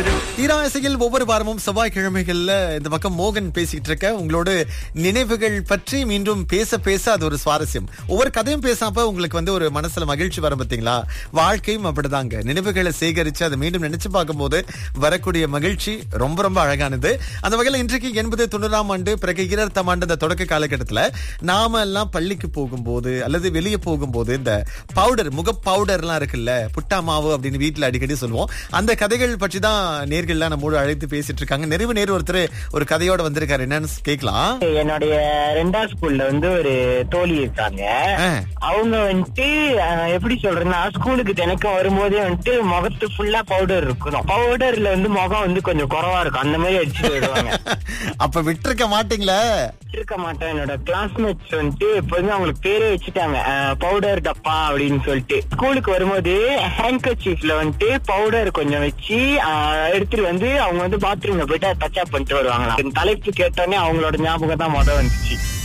தீராசையில் ஒவ்வொரு வாரமும் செவ்வாய்க்கிழமைகள்ல இந்த பக்கம் மோகன் பேசிக்கிட்டு இருக்க உங்களோட நினைவுகள் பற்றி மீண்டும் பேச பேச அது ஒரு சுவாரஸ்யம் ஒவ்வொரு கதையும் பேசாப்ப உங்களுக்கு வந்து ஒரு மனசுல மகிழ்ச்சி வரும் பார்த்தீங்களா வாழ்க்கையும் அப்படிதாங்க நினைவுகளை சேகரிச்சு அதை மீண்டும் நினைச்சு பார்க்கும்போது வரக்கூடிய மகிழ்ச்சி ரொம்ப ரொம்ப அழகானது அந்த வகையில இன்றைக்கு எண்பது தொண்ணூறாம் ஆண்டு பிறகு இருபத்தாம் ஆண்டு இந்த தொடக்க காலகட்டத்துல நாம எல்லாம் பள்ளிக்கு போகும்போது அல்லது வெளியே போகும்போது இந்த பவுடர் முக பவுடர்லாம் இருக்குல்ல புட்டா மாவு அப்படின்னு வீட்டுல அடிக்கடி சொல்லுவோம் அந்த கதைகள் பற்றி தான் நேர்கள்லாம் நம்மோடு அழைத்து பேசிட்டு இருக்காங்க நிறைவு நேர் ஒருத்தர் ஒரு கதையோட வந்திருக்காரு என்னன்னு கேட்கலாம் என்னுடைய ரெண்டாவது ஸ்கூல்ல வந்து ஒரு தோழி இருக்காங்க ஆ. அவங்க வந்துட்டு அஹ், எப்படி சொல்றேன்னா ஸ்கூலுக்கு தினைக்கும் வரும்போதே வந்துட்டு முகத்து ஃபுல்லா பவுடர் இருக்கணும் பவுடர்ல வந்து முகம் வந்து கொஞ்சம் குறவா இருக்கும் அந்த மாதிரி அடிச்சு போயிடுவாங்க அப்ப விட்டிருக்க மாட்டீங்களே இருக்க மாட்டேன் என்னோட கிளாஸ்மேட்ஸ் வந்துட்டு எப்போதுமே அவங்களுக்கு பேரே வச்சுட்டாங்க பவுடர் டப்பா அப்படின்னு சொல்லிட்டு ஸ்கூலுக்கு வரும்போது ஹேண்ட்கர்ச்சீஃப்ல வந்துட்டு பவுடர் கொஞ்சம் வச்சு அஹ், எடுத்துட்டு வந்து அவங்க வந்து பாத்ரூம்ல போயிட்டு டச் அப் பண்ணிட்டு வருவாங்களாம் இந்த தலைப்பு கேட்டோடனே அவங்களோட ஞாபகம் தான் முத வந்துச்சு